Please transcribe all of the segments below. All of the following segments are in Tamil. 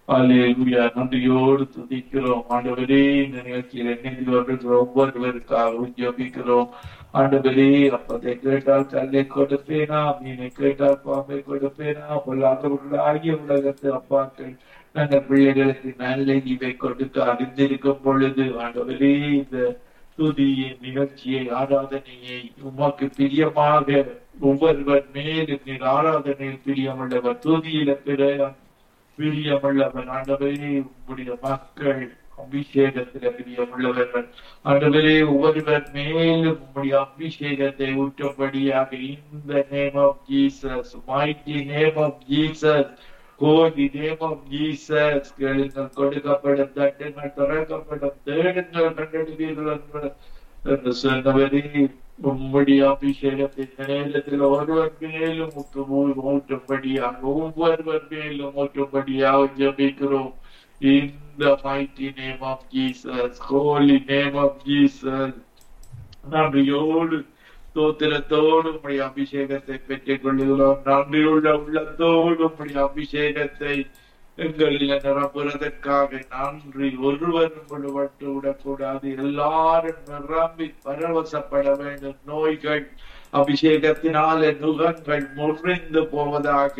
அல்லேலூயா நன்றியோடு துதிக்கிறோம் ஆண்டவரே இந்த நிகழ்ச்சியில் என்னென்று வருகிற ஒவ்வொருவருக்காகவும் ஜெபிக்கிறோம் ஆண்டவரே அப்பதை கேட்டால் கல்லை கொடுப்பேனா மீனை கேட்டால் பாம்பை கொடுப்பேனா பொல்லாதவர்கள் ஆகிய உலகத்து அப்பாக்கள் நாங்கள் பிள்ளைகளுக்கு நல்ல இவை கொடுத்து அறிந்திருக்கும் பொழுது ஆண்டவரே இந்த துதியின் நிகழ்ச்சியை ஆராதனையை உமக்கு பிரியமாக ஒவ்வொருவர் மேலும் நீர் ஆராதனையில் பிரியமுள்ளவர் துதியில பிற பிரியமுள்ளவர் ஆண்டவரே உங்களுடைய மக்கள் அபிஷேகத்தில் பிரியமுள்ளவர்கள் ஆண்டவரே ஒவ்வொருவர் மேலும் உங்களுடைய அபிஷேகத்தை ஊற்றும்படியாக இந்த name of Jesus mighty name of Jesus கோடி நேம் ஆஃப் ஜீசஸ் கேளுங்கள் கொடுக்கப்படும் தட்டுங்கள் திறக்கப்படும் தேடுங்கள் கண்டெடுப்பீர்கள் என்று சொன்னவரே உம்முடைய அபிஷேகத்தின் நேரத்தில் ஒருவர் மேலும் ஊற்றும்படியாக ஒவ்வொருவர் மேலும் ஊற்றும்படியாக ஜபிக்கிறோம் இந்த mighty name of Jesus holy name of Jesus நன்றியோடு ஸ்தோத்திரத்தோடு உம்முடைய அபிஷேகத்தை பெற்றுக் கொள்ளுகிறோம் நன்றியுள்ள உள்ளத்தோடு உம்முடைய அபிஷேகத்தை எங்களில் நிரப்புறதற்காக நன்றி ஒருவரும் விடுபட்டு விடக்கூடாது எல்லாரும் நிரம்பி பரவசப்பட வேண்டும் நோய்கள் அபிஷேகத்தினால நுகங்கள் முறிந்து போவதாக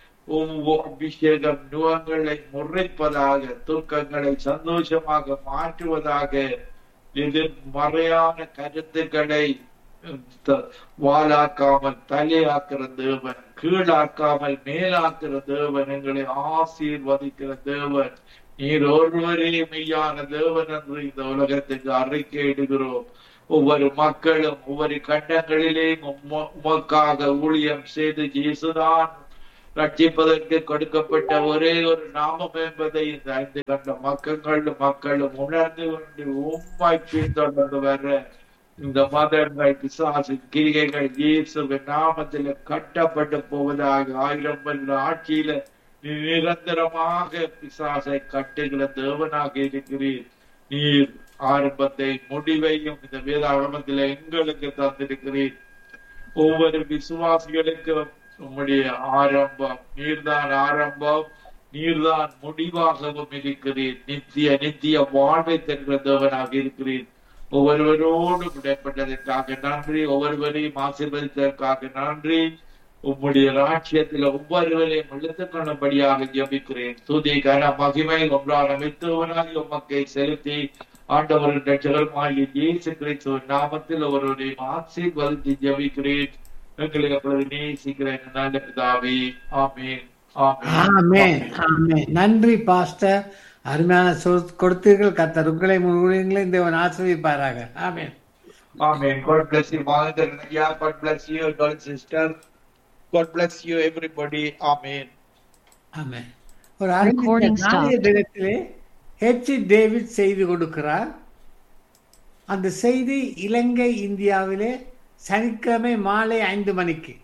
அபிஷேகம் நுகங்களை முறைப்பதாக துக்கங்களை சந்தோஷமாக மாற்றுவதாக எதிர்மறையான கருத்துக்களை வாலாக்காமல் தலையாக்குற தேவன் கீழாக்காமல் மேலாக்குற தேவன் எங்களை ஆசீர்வதிக்கிற தேவன் நீர் ஒருவரே மெய்யான தேவன் என்று இந்த உலகத்துக்கு அறிக்கையிடுகிறோம் ஒவ்வொரு மக்களும் ஒவ்வொரு கண்டங்களிலே உமக்காக ஊழியம் செய்து இயேசுதான் ரட்சிப்பதற்கு கொடுக்கப்பட்ட ஒரே ஒரு நாமம் என்பதை இந்த ஐந்து கண்ட மக்களும் மக்களும் உணர்ந்து கொண்டு உண்மை பின்தொடர்ந்து வர இந்த மதங்கள் பிசாசு கிரிகைகள் இயேசுவின் நாமத்தில் கட்டப்பட்டு போவதாக ஆயிரம் வருட ஆட்சியில நிரந்தரமாக பிசாசை கட்டுகிற தேவனாக இருக்கிறீர் நீர் ஆரம்பத்தை முடிவையும் இந்த வேதாகமத்தில் எங்களுக்கு தந்திருக்கிறீர் ஒவ்வொரு விசுவாசிகளுக்கும் உம்முடைய ஆரம்பம் நீர்தான் ஆரம்பம் நீர்தான் முடிவாகவும் இருக்கிறீர் நித்திய நித்திய வாழ்வை தருகிற தேவனாக இருக்கிறீர் ஒவ்வொருவரோடு விடைப்பட்டதற்காக நன்றி ஒவ்வொருவரையும் ஆசீர்வதித்ததற்காக நன்றி உம்முடைய ராட்சியத்தில் ஒவ்வொருவரையும் இழுத்துக் கொள்ளும்படியாக ஜபிக்கிறேன் துதி கன மகிமை ஒன்றான மித்துவனாய் உமக்கை செலுத்தி ஆண்டவரின் ரட்சகருமாகிய இயேசு கிறிஸ்துவின் நாமத்தில் ஒருவரையும் ஆசீர்வதித்து ஜபிக்கிறேன் எங்களை அப்பொழுது நேசிக்கிறேன் நல்ல பிதாவே ஆமேன் ஆமேன் ஆமேன் நன்றி பாஸ்டர் அருமையான சொல் கொடுத்தீர்கள் கத்தர் உங்களை முழுவதுங்களை தேவன் ஆசிரியப்பாராக ஆமேன் Amen. God bless you, Mother Yeah, God bless you, God sister. God bless you, everybody. Amen. ஆமேன் ஒரு Recording அறிவித்த நாளைய stopped. தினத்திலே ஹெச் டேவிட் செய்தி கொடுக்கிறார் அந்த செய்தி இலங்கை இந்தியாவிலே சனிக்கிழமை மாலை ஐந்து மணிக்கு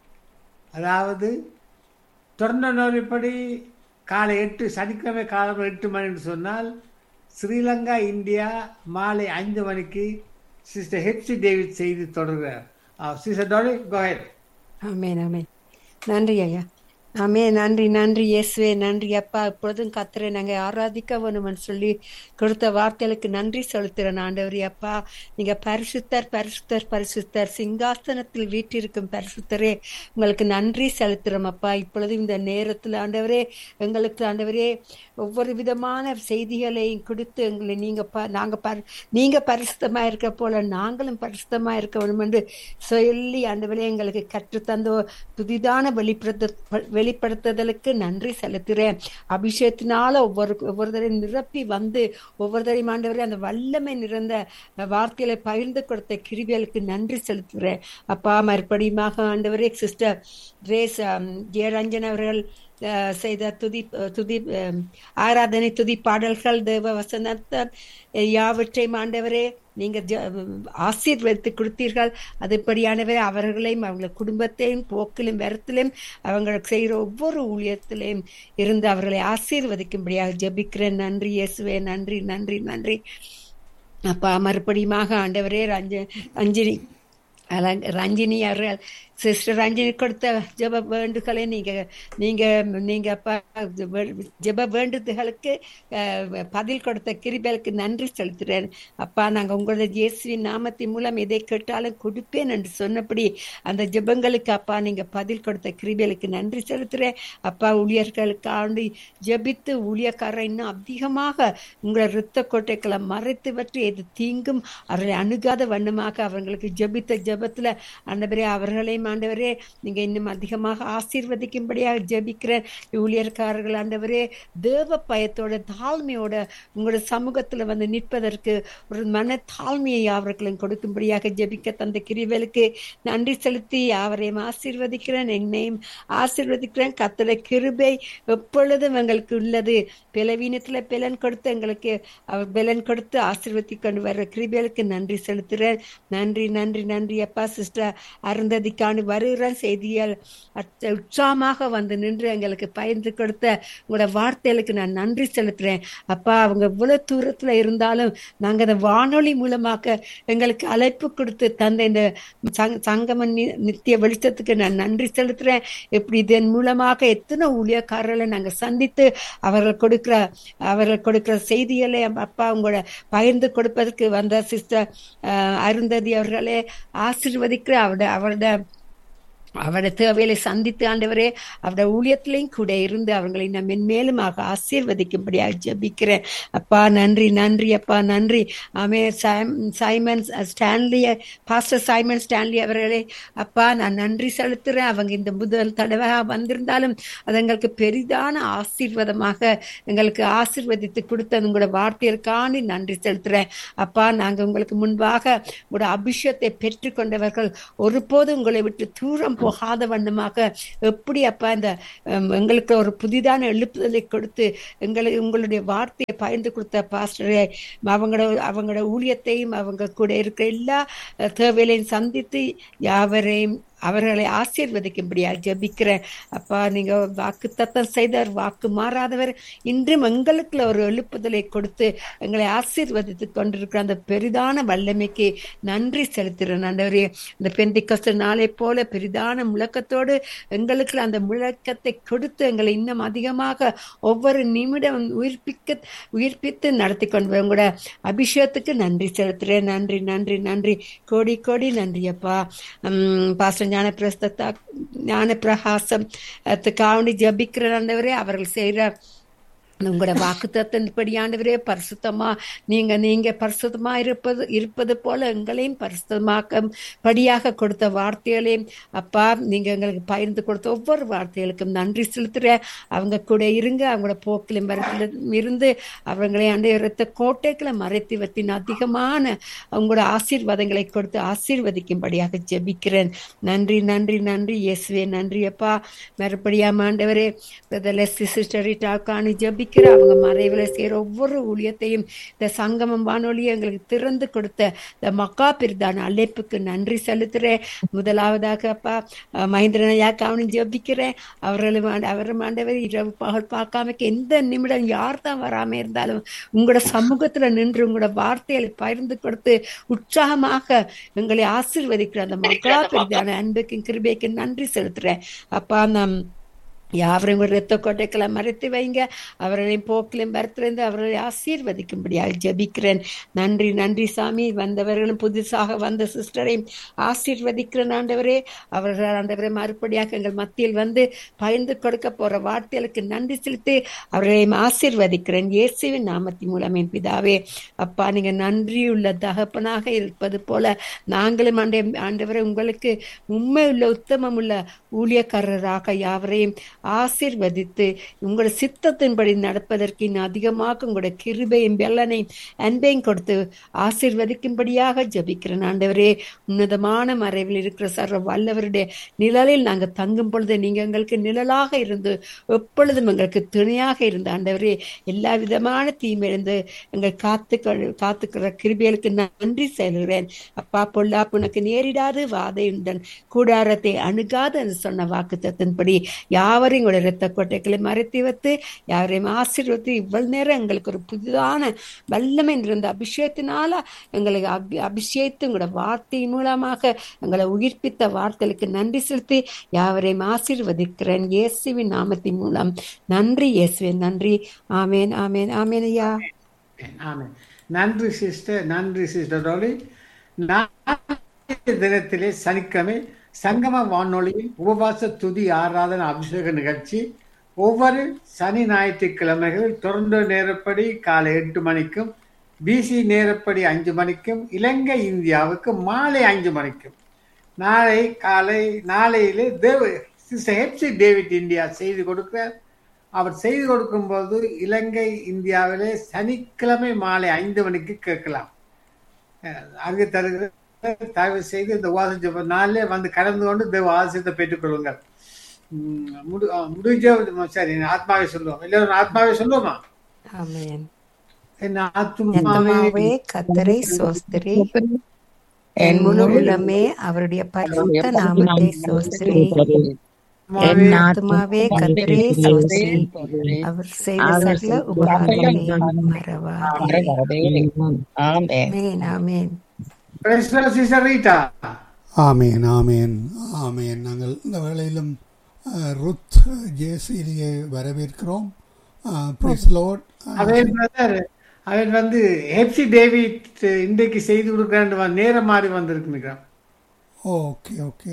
அதாவது தொடர்ந்த நோய்ப்படி காலை எட்டு சனிக்கிழமை காலை எட்டு மணின்னு சொன்னால் ஸ்ரீலங்கா இந்தியா மாலை ஐந்து மணிக்கு சிஸ்டர் ஹெச் டேவிட் செய்தி தொடர்கிறார் சிஸ்டர் டோலி கோஹெட் ஆமேன் ஆமேன் நன்றி ஐயா ஆமே நன்றி நன்றி இயேசுவே நன்றி அப்பா இப்பொழுதும் கத்துறேன் நாங்கள் ஆராதிக்க வேணும்னு சொல்லி கொடுத்த வார்த்தைகளுக்கு நன்றி செலுத்துகிறேன் ஆண்டவரே அப்பா நீங்க பரிசுத்தர் பரிசுத்தர் பரிசுத்தர் சிங்காசனத்தில் வீட்டிருக்கும் பரிசுத்தரே உங்களுக்கு நன்றி செலுத்துகிறோம் அப்பா இப்பொழுது இந்த நேரத்தில் ஆண்டவரே எங்களுக்கு ஆண்டவரே ஒவ்வொரு விதமான செய்திகளையும் கொடுத்து எங்களை நீங்க ப நாங்கள் பரி நீங்க பரிசுத்தமா இருக்க போல நாங்களும் பரிசுத்தமா இருக்க வேண்டும் என்று சொல்லி ஆண்டவரே எங்களுக்கு கற்றுத்தந்த புதிதான வெளிப்படுத்த வெளிப்படுத்துதலுக்கு நன்றி செலுத்துகிறேன் அபிஷேகத்தினால ஒவ்வொரு ஒவ்வொருத்தரையும் நிரப்பி வந்து ஒவ்வொருத்தரையும் ஆண்டவரே அந்த வல்லமை நிறைந்த வார்த்தைகளை பகிர்ந்து கொடுத்த கிருவியலுக்கு நன்றி செலுத்துகிறேன் அப்பா மறுபடியுமாக ஆண்டவரே சிஸ்டர் ரேஸ் ஜெயரஞ்சன் அவர்கள் அஹ், செய்த துதி துதி அஹ், ஆராதனை துதி பாடல்கள் தேவ வசனத்தன் யாவற்றையும் ஆண்டவரே நீங்க ஜ- ஆசீர்வதித்து கொடுத்தீர்கள் அதுபடியானவே அவர்களையும் அவங்க குடும்பத்தையும் போக்கிலும் வரத்திலும் அவங்க செய்கிற ஒவ்வொரு ஊழியத்திலையும் இருந்து அவர்களை ஆசீர்வதிக்கும்படியாக ஜெபிக்கிறேன் நன்றி இயேசுவே நன்றி நன்றி நன்றி அப்பா மறுபடியுமாக ஆண்டவரே ரஞ்ச ரஞ்சினி அலங் ரஞ்சினி அவர்கள் சிஸ்டர் ரஞ்சினி கொடுத்த ஜெப வேண்டுகளை நீங்க நீங்க நீங்க அப்பா ஜெப வேண்டுதல்களுக்கு அஹ், பதில் கொடுத்த கிருபைகளுக்கு நன்றி செலுத்துறேன் அப்பா நாங்க உங்களோட இயேசுவின் நாமத்தின் மூலம் எதை கேட்டாலும் கொடுப்பேன் என்று சொன்னபடி அந்த ஜெபங்களுக்கு அப்பா நீங்க பதில் கொடுத்த கிருபைகளுக்கு நன்றி செலுத்துறேன் அப்பா ஊழியர்களுக்காண்டி ஜெபித்து ஊழியக்காரர் இன்னும் அதிகமாக உங்களை இரத்த கோட்டைகளை மறைத்து வற்றி எது தீங்கும் அவர்களை அணுகாத வண்ணமாக அவர்களுக்கு ஜெபித்த ஜெபத்துல ஆண்டவரே அவர்களையும் ஆண்டவரே நீங்க இன்னும் அதிகமாக ஆசீர்வதிக்கும்படியாக ஜெபிக்கிறேன் ஊழியர்காரர்கள் ஆண்டவரே தேவ பயத்தோட தாழ்மையோட உங்களோட சமூகத்துல வந்து நிற்பதற்கு ஒரு மன தாழ்மையை அவர்களும் கொடுக்கும்படியாக ஜெபிக்க தந்த கிரிவலுக்கு நன்றி செலுத்தி அவரையும் ஆசீர்வதிக்கிறேன் என்னையும் ஆசீர்வதிக்கிறேன் கத்தல கிருபை எப்பொழுதும் எங்களுக்கு உள்ளது பிளவீனத்துல பிலன் கொடுத்து எங்களுக்கு அவர் பலன் கொடுத்து ஆசீர்வதி கொண்டு வர்ற கிருபைகளுக்கு நன்றி செலுத்துறேன் நன்றி நன்றி நன்றி அப்பா சிஸ்டர் அருந்ததிக்காண்டு வருகிற செய்தியால் அச்ச- உற்சாகமாக வந்து நின்று எங்களுக்கு பயந்து கொடுத்த உங்களோட வார்த்தைகளுக்கு நான் நன்றி செலுத்துறேன் அப்பா அவங்க இவ்வளவு தூரத்துல இருந்தாலும் நாங்க அந்த வானொலி மூலமாக எங்களுக்கு அழைப்பு கொடுத்து தந்த இந்த சங்- சங்கம நி- நித்திய வெளிச்சத்துக்கு நான் நன்றி செலுத்துறேன் இப்படி இதன் மூலமாக எத்தனை ஊழியக்காரர்களை நாங்க சந்தித்து அவர்கள் கொடுக்கிற அவர்கள் கொடுக்கிற செய்திகளை அப்பா உங்களோட பகிர்ந்து கொடுப்பதற்கு வந்த சிஸ்டர் அருந்ததி அவர்களே ஆசீர்வதிக்கிற அவருடைய அவருடைய அவருடைய தேவைகளை சந்தித்து ஆண்டவரே அவருடைய ஊழியத்திலையும் கூட இருந்து அவங்களை நான் மென்மேலுமாக ஆசீர்வதிக்கும்படியாக ஜெபிக்கிறேன் அப்பா நன்றி நன்றி அப்பா நன்றி ஆமே சைம்- Simon Stanley pastor Simon Stanley அவர்களே அப்பா நான் நன்றி செலுத்துறேன் அவங்க இந்த முதல் தடவை வந்திருந்தாலும் அது எங்களுக்கு பெரிதான ஆசீர்வாதமாக எங்களுக்கு ஆசீர்வதித்து கொடுத்த உங்களோட வார்த்தைகளுக்காண்டி நன்றி செலுத்துறேன் அப்பா நாங்க உங்களுக்கு முன்பாக உங்களோட அபிஷேகத்தை பெற்றுக்கொண்டவர்கள் ஒருபோதும் உங்களை விட்டு தூரம் போகாத வண்ணமாக எப்படி அப்பா இந்த ஹம், எங்களுக்கு ஒரு புதிதான எழுப்புதலை கொடுத்து எங்களுக்கு உங்களுடைய வார்த்தையை பகிர்ந்து கொடுத்த பாஸ்டரை அவங்களோட அவங்களோட ஊழியத்தையும் அவங்க கூட இருக்கிற எல்லா அஹ், தேவைகளையும் சந்தித்து யாவரையும் அவர்களை ஆசீர்வதிக்கும்படியாக ஜெபிக்கிறேன் அப்பா நீங்க வாக்கு தத்தம் செய்தவர் வாக்கு மாறாதவர் இன்றும் எங்களுக்குள்ள ஒரு எழுப்புதலை கொடுத்து எங்களை ஆசீர்வதித்து கொண்டிருக்கிற அந்த பெரிதான வல்லமைக்கு நன்றி செலுத்துகிறேன் ஆண்டவரே இந்த பெந்திக்கஸ்து நாளை போல பெரிதான முழக்கத்தோடு எங்களுக்கு அந்த முழக்கத்தை கொடுத்து எங்களை இன்னும் அதிகமாக ஒவ்வொரு நிமிடம் உயிர்ப்பிக்க உயிர்ப்பித்து நடத்தி கொண்டு வரும் கூட அபிஷேகத்துக்கு நன்றி செலுத்துறேன் நன்றி நன்றி நன்றி கோடி கோடி நன்றி அப்பா உம் பாஸ்டர் ஞான பிரஸ்தத்தா ஞான பிரகாசம் காவணி ஜபிக்கிற ஆண்டவரே அவர்கள் செய்கிற உங்களோட வாக்கு தத்தின்படி ஆண்டவரே பரிசுத்தமா நீங்க நீங்க பரிசுத்தமா இருப்பது இருப்பது போல எங்களையும் பரிசுத்தமாக்க படியாக கொடுத்த வார்த்தைகளையும் அப்பா நீங்க எங்களுக்கு பகிர்ந்து கொடுத்த ஒவ்வொரு வார்த்தைகளுக்கும் நன்றி செலுத்துறேன் அவங்க கூட இருங்க அவங்களோட போக்கிலும் வரத்திலும் இருந்து அவங்களை அண்டைய கோட்டைகளை மறைத்து வத்தின் அதிகமான அவங்களோட ஆசீர்வாதங்களை கொடுத்து ஆசீர்வதிக்கும்படியாக ஜெபிக்கிறேன் நன்றி நன்றி நன்றி இயேசுவே நன்றி அப்பா மறுபடியா ஆண்டவரே லெஸ்ஸி சிஸ்டர் டாக்கானி ஜெபிக்கிற அவங்க மறைவில் செய்கிற ஒவ்வொரு ஊழியத்தையும் இந்த சங்கமம் வானொலியை எங்களுக்கு திறந்து கொடுத்த இந்த மக்கா பிரிதான அழைப்புக்கு நன்றி செலுத்துறேன் முதலாவதாக அப்பா அஹ், மகேந்திரன் ஐயா கவனம் ஜெபிக்கிறேன் அவர்களும் ஆண்ட- அவரும் ஆண்டவர் இரவு பகல் பார்க்காம எந்த நிமிடம் யார் தான் வராம இருந்தாலும் உங்களோட சமூகத்துல நின்று உங்களோட வார்த்தைகளை பகிர்ந்து கொடுத்து உற்சாகமாக எங்களை ஆசீர்வதிக்கிற அந்த மக்கா பெரிதான அன்புக்கும் கிருபைக்கும் நன்றி செலுத்துறேன் அப்பா நாம் யாவரையும் ஒரு இரத்த கோட்டைகளை மறைத்து வைங்க அவர்களையும் போக்கிலும் வரத்திலிருந்து அவர்களை ஆசீர்வதிக்கும்படியாக ஜெபிக்கிறேன் நன்றி நன்றி சாமி வந்தவர்களும் புதுசாக வந்த சிஸ்டரையும் ஆசீர்வதிக்கிறேன் ஆண்டவரே அவர்கள் ஆண்டவரை மறுபடியாக எங்கள் மத்தியில் வந்து பகிர்ந்து கொடுக்க போற வார்த்தைகளுக்கு நன்றி செலுத்தி அவர்களையும் ஆசீர்வதிக்கிறேன் இயேசுவின் நாமத்தின் மூலம் என் பிதாவே அப்பா நீங்க நன்றியுள்ள தகப்பனாக இருப்பது போல நாங்களும் ஆண்டே ஆண்டவரை உங்களுக்கு உண்மை உள்ள உத்தமம் உள்ள ஊழியக்காரராக யாவரையும் ஆசீர்வதித்து உங்களோட சித்தத்தின்படி நடப்பதற்கு இன்னும் அதிகமாக உங்களோட கிருபையும் வெள்ளனையும் அன்பையும் கொடுத்து ஆசீர்வதிக்கும்படியாக ஜெபிக்கிறேன் ஆண்டவரே உன்னதமான மறைவில் இருக்கிற சர்வ வல்லவருடைய நிழலில் நாங்கள் தங்கும் பொழுது நீங்க எங்களுக்கு நிழலாக இருந்து எப்பொழுதும் எங்களுக்கு துணையாக இருந்த ஆண்டவரே எல்லா விதமான தீமிழந்து எங்கள் காத்து காத்துக்கிற கிருபிகளுக்கு நன்றி செல்கிறேன் அப்பா பொல்லாப்பு உனக்கு நேரிடாது வாதையுடன் கூடாரத்தை அணுகாது என்று சொன்ன வாக்கு தத்தின்படி யாவரையும் யாவரையும் கூட இரத்த கோட்டைகளை மறைத்து வைத்து யாவரையும் ஆசீர்வதித்து இவ்வளவு நேரம் எங்களுக்கு ஒரு புதிதான வல்லமை இருந்த அபிஷேகத்தினால எங்களை அபி அபிஷேகத்து உங்களோட வார்த்தையின் மூலமாக எங்களை உயிர்ப்பித்த வார்த்தைகளுக்கு நன்றி செலுத்தி யாவரையும் ஆசீர்வதிக்கிறேன் இயேசுவின் நாமத்தின் மூலம் நன்றி இயேசுவே நன்றி ஆமேன் ஆமேன் ஆமேன் ஐயா ஆமென் நன்றி சிஸ்டர் நன்றி சிஸ்டர் டோலி நாளைய தினத்திலே சனிக்கிழமை சங்கம வானொலியில் உபவாச துதி ஆராதனை அபிஷேக நிகழ்ச்சி ஒவ்வொரு சனி ஞாயிற்றுக்கிழமைகளில் தொடர்ந்து நேரப்படி காலை எட்டு மணிக்கும் பிசி நேரப்படி அஞ்சு மணிக்கும் இலங்கை இந்தியாவுக்கு மாலை அஞ்சு மணிக்கும் நாளை காலை நாளையிலே தேவ சிஸ்டர் ஹெப்சி டேவிட் இந்தியா செய்து கொடுக்கிறார் அவர் செய்து கொடுக்கும்போது இலங்கை இந்தியாவிலே சனிக்கிழமை மாலை ஐந்து மணிக்கு கேட்கலாம் அஹ் அங்கு தருகிற தயவு செய்து இந்த உபாச ஜெப நாளிலே வந்து கலந்து கொண்டு தேவ ஆசிரியத்தை பெற்றுக்கொள்ளுங்கள் உம் முடி அஹ் முடிஞ்ச சரி ஆத்மாவை சொல்லுவோம் எல்லாரும் ஆத்மாவை சொல்லுவோமா ஆமேன் என் ஆத்மாவே ஆத்மாவே கத்தரை சோஸ்திரி என் முழு உள்ளமே அவருடைய பரிசுத்த நாமத்தை சோஸ்திரி என் ஆத்மாவே கத்தரை சோஸ்திரி அவர் செய்த சகல உபகாரங்களை மறவாதே ஆமேன் ஆமேன் Praise the Lord, Sister Rita. ஆமேன் ஆமேன் ஆமேன் நாங்கள் இந்த வேளையிலும் அஹ், ருத் ஜேசிலியை வரவேற்கிறோம் பிரைஸ் லார்ட் அவன் brother, அவன் வந்து ஹெப்சி டேவிட் இன்றைக்கு செய்து கொடுக்கிறான் நேரம் மாறி வந்திருக்கிறான் ஓகே ஓகே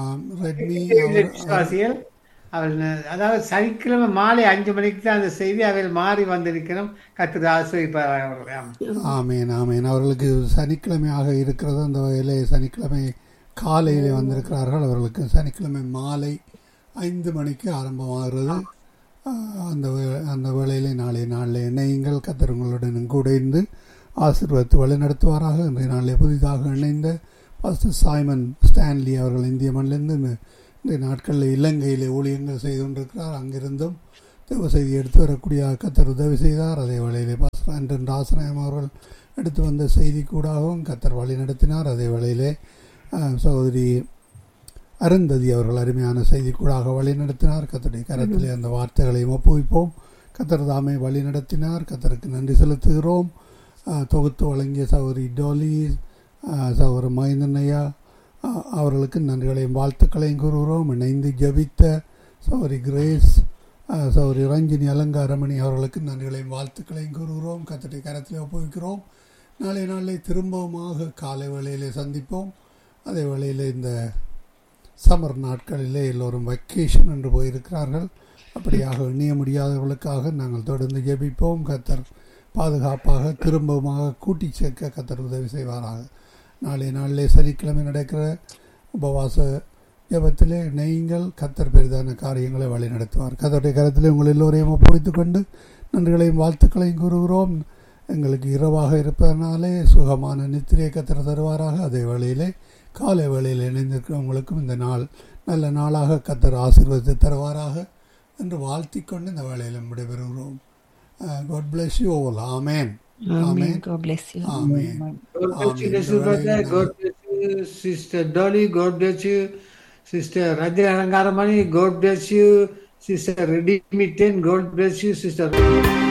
ரெட்மி அவர் விசுவாசிகள் அவள் அதாவது சனிக்கிழமை மாலை அஞ்சு மணிக்கு தான் அந்த செய்தி அவள் மாறி வந்திருக்கிறோம் கத்திர ஆசிரியப்பார் அவர்களை ஆமாம். ஆமேன் ஆமேன் அவர்களுக்கு சனிக்கிழமையாக இருக்கிறது அந்த வகையிலே சனிக்கிழமை காலையிலே வந்திருக்கிறார்கள் அவர்களுக்கு சனிக்கிழமை மாலை ஐந்து மணிக்கு ஆரம்பமாகிறது ஆஹ், அந்த வே- அந்த வேளையிலே நாளை நாளில் இணையுங்கள் கத்தர் உங்களுடன் கூட இருந்து ஆசீர்வதித்து வழிநடத்துவாராக இன்றைய நாளிலே புதிதாக இணைந்த பாஸ்டர் சாய்மன் ஸ்டான்லி அவர்கள் இந்திய மண்ணிலிருந்து இந்த இந்த நாட்களில் இலங்கையிலே ஊழியங்கள் செய்து கொண்டிருக்கிறார் அங்கிருந்தும் தேவ செய்தி எடுத்து வரக்கூடிய கத்தர் உதவி செய்தார் அதே வேளையிலே பாஸ்டர் ஆண்டன் ராசநாயம் அவர்கள் எடுத்து வந்த செய்தி கூடாகவும் கத்தர் வழி நடத்தினார் அதே வேளையிலே ஆஹ், சகோதரி அருந்ததி அவர்கள் அருமையான செய்தி கூடாக வழி நடத்தினார் கத்தருடைய கரத்திலே அந்த வார்த்தைகளையும் ஒப்புவிப்போம் கத்தர் தாமே வழி நடத்தினார் கத்தருக்கு நன்றி செலுத்துகிறோம் ஆஹ், தொகுத்து வழங்கிய சகோதரி டோலி ஆஹ், சகோதரர் மைந்தனையா ஆஹ், அவர்களுக்கு நன்றிகளையும் வாழ்த்துக்களையும் கூறுகிறோம் இணைந்து ஜபித்த சகோதரி கிரேஸ் ஆஹ், சகோதரி ரஞ்சினி அலங்காரமணி அவர்களுக்கு நன்றிகளையும் வாழ்த்துக்களையும் கூறுகிறோம் கத்தருடைய கரத்திலே ஒப்புவிக்கிறோம் நாளை நாளை திரும்பவுமாக காலை வேளையிலே சந்திப்போம் அதே வேளையில் இந்த சம்மர் நாட்களிலே எல்லோரும் வெக்கேஷன் என்று போயிருக்கிறார்கள் அப்படியாக எண்ணிய முடியாதவர்களுக்காக நாங்கள் தொடர்ந்து ஜெபிப்போம் கத்தர் பாதுகாப்பாக திரும்பவுமாக கூட்டி சேர்க்க கத்தர் உதவி செய்வாராக நாளை நாளிலே சனிக்கிழமை நடக்கிற உபவாச ஜெபத்திலே நீங்கள் கத்தர் பெரிதான காரியங்களை வழி நடத்துவார் கத்தருடைய கரத்திலே உங்கள் எல்லோரையும் ஒப்புவித்துக் கொண்டு நன்றிகளையும் வாழ்த்துக்களையும் கூறுகிறோம் எங்களுக்கு இரவாக இருப்பதனாலே சுகமான நித்திரையை கத்தர் தருவாராக அதே வேளையிலே காலை வேளையில் இணைந்திருக்கிறவங்களுக்கும் இந்த நாள் நல்ல நாளாக கத்தர் ஆசீர்வதித்து தருவாராக என்று வாழ்த்திக் கொண்டு இந்த வேளையில் விடைபெறுகிறோம் காட் பிளஸ் யூ ஓல் ஆமேன் ஆமேன் God bless you ஆமேன் God bless you, Sister brother. God bless you, Sister Dolly. God bless you, Sister Rajya Alangaramani. God bless you, Sister Redeemiten. God bless you, Sister.